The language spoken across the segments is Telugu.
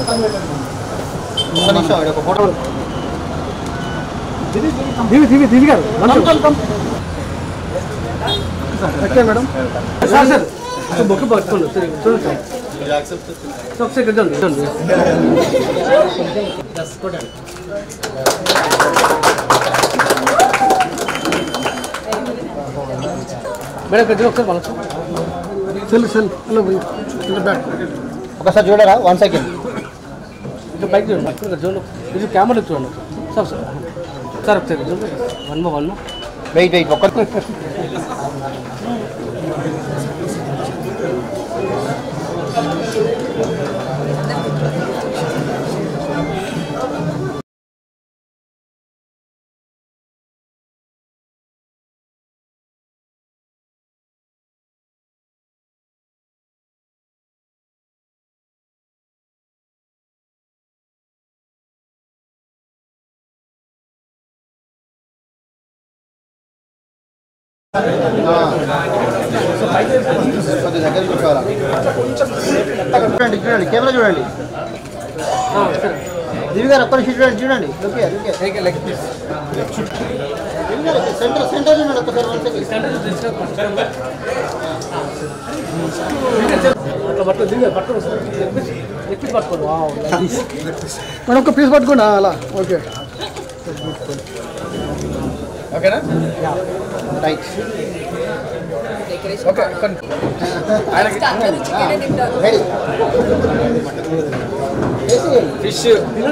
ఒక్క నిమిషం ఈడ ఒక ఫోటో దివి దివి దివి గారు ఓకే మేడం సార్ సార్ ఒక బొక్క పట్టుకోండి సరే, చూడండి సార్ సో ఒకసారి ఇక్కడ చూడండి చూడండి మేడం ఇక్కడ చూడండి ఒకసారి మనసు సెల్ సెల్ హలో ఇంకా బ్యాక్ ఒకసారి చూడరా వన్ సెకండ్ ఇంకా బైక్ చూడండి ఇక్కడ చూడండి ఇది కెమెరా చూడండి సార్ సార్ సార్ ఒకసారి చూడండి one more one more wait wait ఒక్క కొద్దిగా దగ్గర కూర్చోవాలా చూడండి చూడండి కెమెరా చూడండి దివి గారు ఒక్క నిమిషం చూడండి చూడండి ఓకే ఓకే దివి గారు సెంటర్ సెంటర్ చూడండి ఒక్కసారి వన్ సెకండ్ అట్లా పట్టు దిగు పట్టు ఎక్కించి పట్టుకోండి వావ్ మనం ఒక పీస్ పట్టుకోండి అలా ఓకే ఓకేనా రైట్ ఓకే రెడీ ఫిష్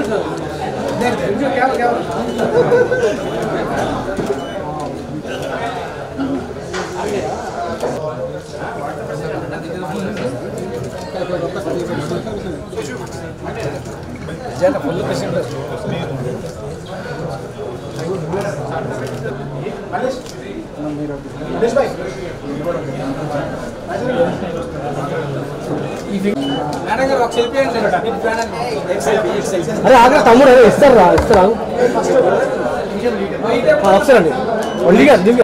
అరే ఆగ్రా తమ్ముడు అరే ఇస్తారు రా ఇస్తారు ఒకసారి అండి ఒండిగా దివ్య